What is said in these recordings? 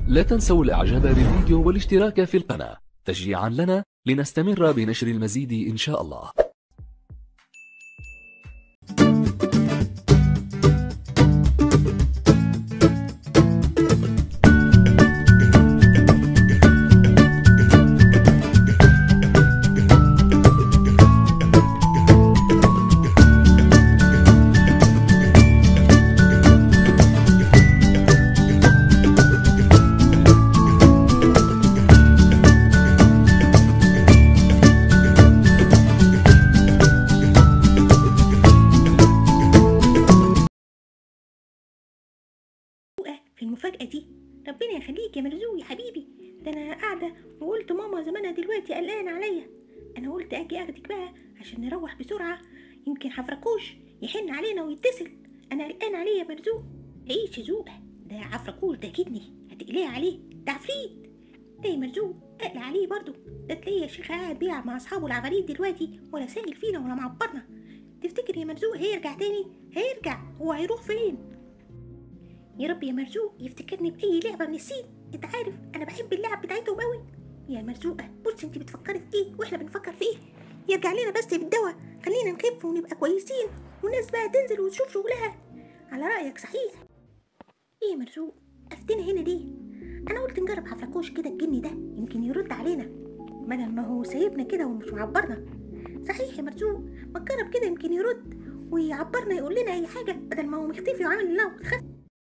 لا تنسوا الاعجاب بالفيديو والاشتراك في القناة تشجيعا لنا لنستمر بنشر المزيد ان شاء الله مرزوقة في المفاجأة دي ربنا يخليك يا مرزوق يا حبيبي ده أنا قاعدة وقلت ماما زمانها دلوقتي قلقانة عليا أنا قلت أجي أخدك بقى عشان نروح بسرعة يمكن حفركوش يحن علينا ويتصل أنا قلقان عليه يا مرزوق عيش يا زوقة ده عفركوش ده كدني هتقلقي عليه ده عفريت ده يا مرزوق اقلق عليه برضه ده تلاقيه يا شيخ قاعد بيلعب مع أصحابه العفاريت دلوقتي ولا سائل فينا ولا معبرنا تفتكر يا مرزوق هيرجع تاني هيرجع هو هيروح فين يا رب يا مرزوق يفتكرني بأي لعبة من السين انت عارف انا بحب اللعب بتاعتهم قوي يا مرزوقة بص انت بتفكري في ايه واحنا بنفكر في ايه يرجع لنا بس بالدواء خلينا نخف ونبقى كويسين والناس بقى تنزل وتشوف شغلها على رأيك صحيح ايه يا مرزوق افتنا هنا ليه انا قلت نجرب حفركوش كده الجني ده يمكن يرد علينا بدل ما هو سايبنا كده ومش معبرنا صحيح يا مرزوق ما تجرب كده يمكن يرد ويعبرنا يقول لنا اي حاجه بدل ما هو مختفي وعامل لنا خف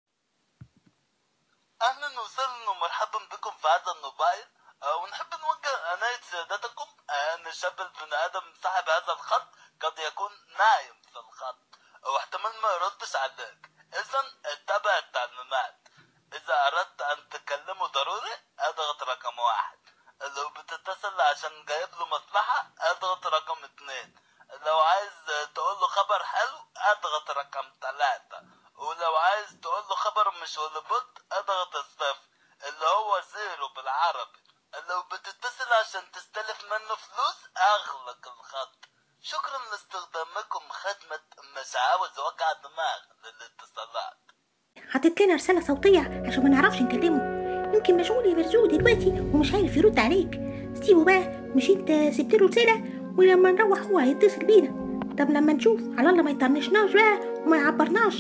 اهلا وسهلا ومرحبا بكم في هذا الموبايل آه، ونحب نوجه عناية سيادتكم ان الشاب البني ادم صاحب هذا الخط قد يكون نايم في الخط واحتمال ما يردش عليك اذا اتبع التعليمات اذا اردت ان تكلمه ضروري اضغط رقم واحد لو بتتصل عشان جايب له مصلحة اضغط رقم اتنين لو عايز تقول له خبر حلو اضغط رقم تلاتة ولو عايز تقول له خبر مش ولبط اضغط الصفر اللي هو زيرو بالعربي لو بتتصل عشان تستلف منه فلوس اغلق الخط شكرا لاستخدامكم خدمة مش عاوز وجع دماغ للاتصالات حطيت لنا رسالة صوتية عشان ما نعرفش نكلمه يمكن مشغول يا مرزوق دلوقتي ومش عارف يرد عليك سيبه بقى مش انت سبت له رسالة ولما نروح هو هيتصل بينا طب لما نشوف على الله ما يطنشناش بقى وما يعبرناش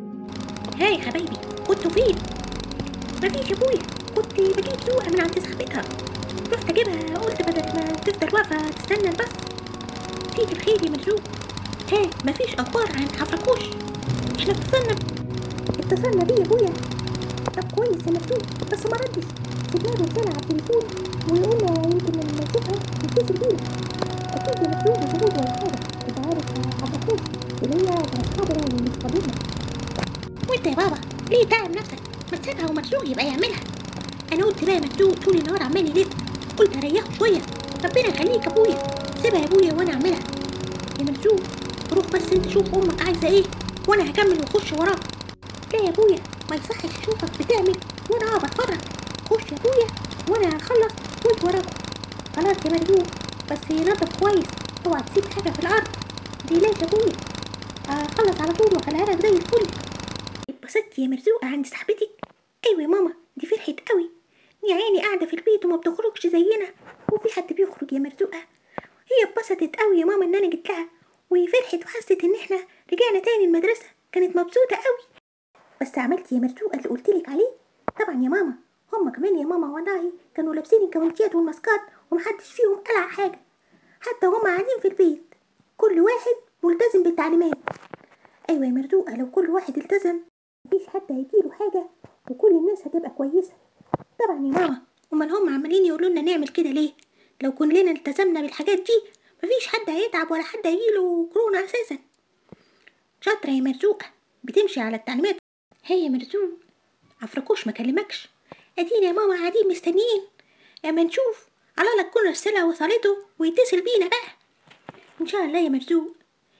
هاي يا حبايبي كنتوا فين مفيش يا ابويا كنت بجيب سوقة من عند صاحبتها رحت اجيبها قلت بدل ما تفضل واقفة تستنى البس فيك الخير يا مرزوق ها مفيش اخبار عن حفركوش احنا اتصلنا اتصلنا بيه يا ابويا طب كويس يا مرزوق بس ما ردش سيبنا له رسالة على التليفون وقلنا يمكن لما نشوفها يتصل بينا اكيد يا مرزوق مشغول ولا حاجة انت عارف حفركوش اللي هي اصحابنا اللي مش فاضيين وانت يا بابا ليه تعب نفسك ما تسيبها ومرزوق يبقى يعملها انا قلت بقى مرزوق طول النهار عمال يلف قلت اريحه شويه ربنا يخليك يا ابويا سيبها يا ابويا وانا اعملها يا مرزوق روح بس انت شوف امك عايزه ايه وانا هكمل واخش وراك لا يا ابويا ما يصحش اشوفك بتعمل وانا اقعد اتفرج خش يا ابويا وانا هخلص وانت وراك خلاص يا مرزوق بس نضف كويس اوعى تسيب حاجه في الارض متقلقش يا ابويا هخلص على طول واخليها لك زي الفل اتبسطت يا مرزوقة عند صاحبتك ايوه يا ماما دي فرحت قوي يا عيني قاعدة في البيت وما بتخرجش زينا وفي حد بيخرج يا مرزوقة هي اتبسطت قوي يا ماما ان انا جيت لها وفرحت وحست ان احنا رجعنا تاني المدرسة كانت مبسوطة قوي بس عملت يا مرزوقة اللي قلتلك عليه طبعا يا ماما هما كمان يا ماما والله كانوا لابسين الكاونتيات والماسكات ومحدش فيهم قلع حاجة حتى هما قاعدين في البيت كل واحد ملتزم بالتعليمات ايوه يا مرزوقة لو كل واحد التزم مفيش حد هيجيله حاجة وكل الناس هتبقى كويسة طبعا يا ماما امال هم عمالين يقولوا لنا نعمل كده ليه لو كلنا التزمنا بالحاجات دي مفيش حد هيتعب ولا حد هيجيله كورونا اساسا شاطرة يا مرزوقة بتمشي على التعليمات هي يا مرزوق عفركوش ما كلمكش ادينا يا ماما قاعدين مستنيين اما نشوف على الله تكون الرسالة وصلته ويتصل بينا بقى ان شاء الله يا مرزوق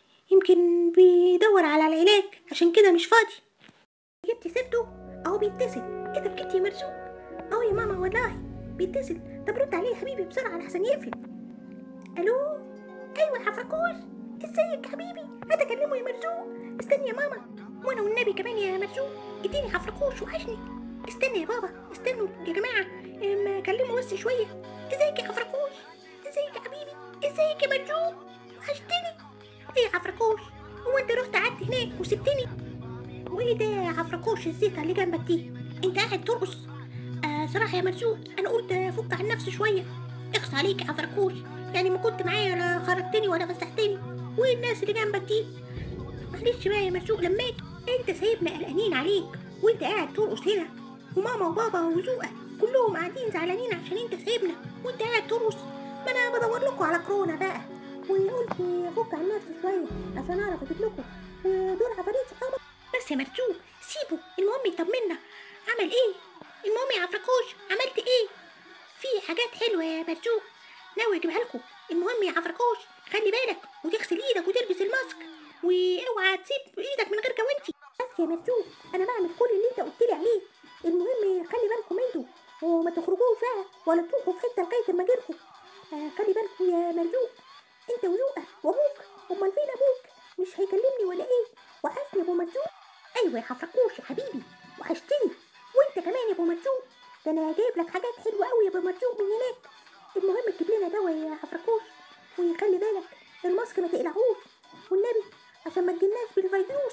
يمكن بيدور على العلاج عشان كده مش فاضي جبت سيرته اهو بيتصل ايه ده بجد يا مرزوق اهو يا ماما والله بيتصل طب رد عليه يا حبيبي بسرعه لحسن يقفل الو ايوه حفركوش ازيك يا حبيبي هات اكلمه يا مرزوق استني يا ماما وانا والنبي كمان يا مرزوق اديني حفركوش وحشني استنى يا بابا استنوا يا جماعه اما اكلمه بس شويه ازيك يا عفركوش ازيك يا حبيبي ازيك يا مرجوق وحشتني ايه يا عفركوش هو انت رحت قعدت هناك وسبتني وايه ده يا عفركوش الزيطه اللي جنبك دي انت قاعد ترقص آه صراحه يا مرزوق انا قلت افك عن نفسي شويه اخص عليك يا عفركوش يعني ما كنت معايا ولا خرجتني ولا فسحتني وايه الناس اللي جنبك دي معلش بقى يا مرزوق لماك انت سايبنا قلقانين عليك وانت قاعد ترقص هنا وماما وبابا وزوقة كلهم قاعدين زعلانين عشان انت سايبنا وانت قاعد ترقص ما انا بدور لكم على كورونا بقى وقلت افك عن نفسي شويه عشان اعرف اجيب لكم دول عفاريت صحابك بس يا مرزوق سيبه المهم يطمنا عمل ايه المهم يا عفركوش عملت ايه في حاجات حلوه يا مرزوق ناوي اجيبها لكم المهم يا عفركوش خلي بالك وتغسل ايدك وتلبس الماسك واوعى تسيب ايدك من غير جوانتي بس يا مرزوق انا بعمل كل اللي انت قلت لي عليه المهم خلي بالكم انتوا وما تخرجوش بقى ولا تروحوا في حته لغايه ما اجيلكم آه خلي بالكم يا مرزوق انت وزوقة وابوك امال فين ابوك مش هيكلمني ولا ايه وحشني يا ابو مرزوق ايوه يا حفركوش يا حبيبي وحشتني وانت كمان يا ابو مرزوق ده انا جايب لك حاجات حلوه قوي يا ابو مرزوق من هناك المهم تجيب لنا دواء يا حفركوش وخلي بالك الماسك ما تقلعوش والنبي عشان ما تجيلناش بالفيروس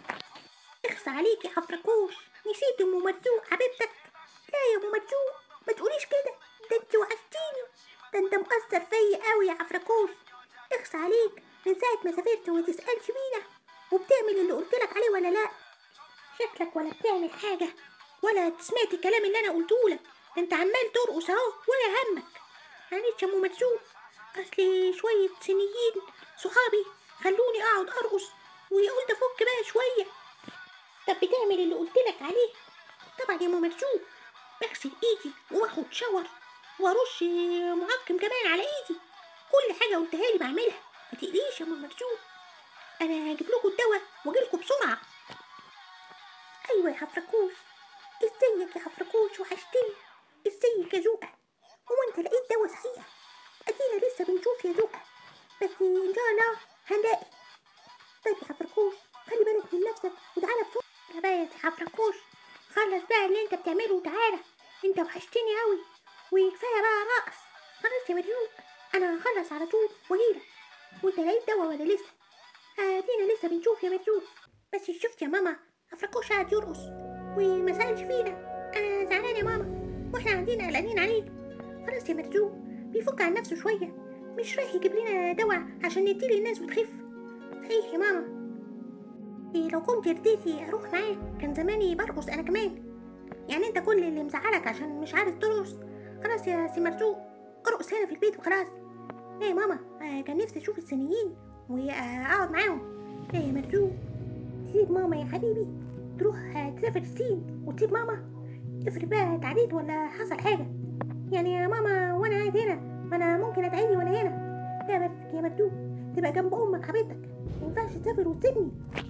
اخص عليك يا حفركوش نسيت ام مرزوق حبيبتك لا يا ابو مرزوق ما تقوليش كده ده انت وحشتيني ده انت مقصر فيا قوي يا عفركوش اخص عليك من ساعة ما سافرت وما تسألش فينا وبتعمل اللي قلتلك عليه ولا لا شكلك ولا بتعمل حاجة ولا سمعت الكلام اللي انا قلتهولك ده انت عمال ترقص اهو ولا همك معلش يا ام مرزوق اصل شوية سنيين صحابي خلوني اقعد ارقص وقلت افك بقى شوية طب بتعمل اللي قلتلك عليه طبعا يا ام مرزوق بغسل ايدي واخد شاور وارش معقم كمان على ايدي كل حاجه قلتها لي بعملها ما تقليش يا ام مرزوق انا هجيب لكم الدواء واجيلكم بسرعه ايوه يا حفركوش ازيك يا حفركوش وحشتني ازيك يا زوقه هو انت لقيت دواء صحيح ادينا لسه بنشوف يا زوقه بس ان شاء الله هنلاقي طيب يا حفركوش خلي بالك من نفسك وتعالى بسرعه بقى يا حفركوش خلص بقى اللي انت بتعمله وتعالى انت وحشتني قوي وكفايه بقى رقص خلاص يا مريوك انا هخلص على طول واجيلك وانت لقيت دواء ولا لسه ادينا لسه بنشوف يا مريوك بس شفت يا ماما افركوش قاعد يرقص وما سالش فينا انا زعلان يا ماما واحنا قاعدين قلقانين عليه خلاص يا مرزوق بيفك عن نفسه شويه مش رايح يجيب لنا دواء عشان نديه للناس وتخف صحيح يا ماما إيه لو كنت رضيتي اروح معاه كان زماني برقص انا كمان يعني انت كل اللي مزعلك عشان مش عارف ترقص خلاص يا سي مرزوق ارقص هنا في البيت وخلاص ايه يا ماما آه كان نفسي اشوف السنيين واقعد معاهم ايه يا مرزوق تسيب ماما يا حبيبي تروح آه، تسافر الصين وتسيب ماما افرض بقى اتعديت ولا حصل حاجة يعني يا ماما وانا قاعد هنا ما انا ممكن اتعدي وانا هنا لا بس يا مرزوق تبقى جنب امك حبيبتك ما ينفعش تسافر وتسيبني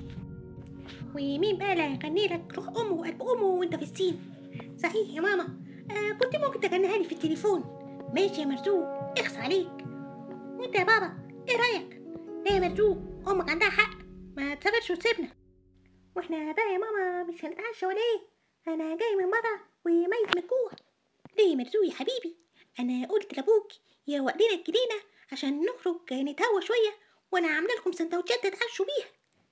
ومين بقى اللي هيغني لك روح امه وقلب امه وانت في الصين صحيح يا ماما آه كنت ممكن تغنيها لي في التليفون ماشي يا مرزوق اخص عليك وانت يا بابا ايه رايك لا يا مرزوق امك عندها حق ما تسافرش وتسيبنا واحنا بقى يا ماما مش هنتعشى ولا ايه انا جاي من بره وميت من الجوع ليه يا مرزوق يا حبيبي انا قلت لابوك يروق لنا الجنينه عشان نخرج نتهوى شويه وانا عامله لكم سندوتشات تتعشوا بيها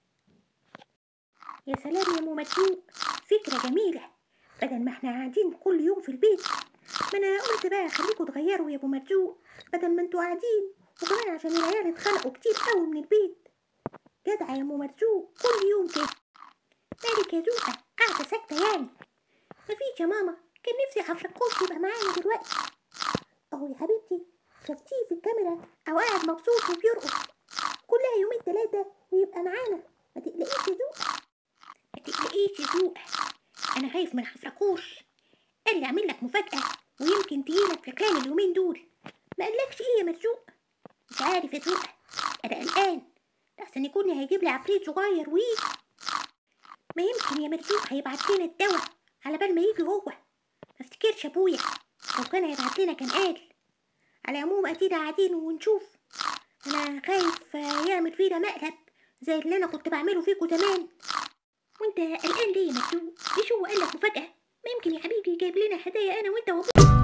يا سلام يا ام مرزوق فكره جميله بدل ما احنا قاعدين كل يوم في البيت ما انا قلت بقى خليكوا تغيروا يا ابو مرزوق بدل ما انتوا قاعدين وكمان عشان العيال اتخانقوا كتير قوي من البيت جدع يا ام مرزوق كل يوم كده مالك يا زوقة قاعدة ساكتة يعني مفيش يا ماما كان نفسي حفركوش يبقى معانا دلوقتي اهو يا حبيبتي شفتيه في الكاميرا او قاعد مبسوط وبيرقص كلها يومين تلاتة ويبقى معانا ما تقلقيش يا زوقة ما تقلقيش يا زوقة انا خايف من حفركوش قال لي اعمل لك مفاجأة ويمكن تجيلك في خلال اليومين دول ما قالكش ايه يا مرزوق مش عارف يا زوقة انا قلقان لحسن يكون هيجيب لي عفريت صغير ويجي ما يمكن يا مرزوق هيبعت لنا الدواء على بال ما يجي هو ما افتكرش ابويا لو كان هيبعت لنا كان قال على العموم ادينا قاعدين ونشوف انا خايف آه، يعمل فينا مقلب زي اللي انا كنت بعمله فيكوا زمان وانت قلقان ليه يا مرزوق مش هو قال لك مفاجأة ما يمكن يا حبيبي جايب لنا هدايا انا وانت وابوك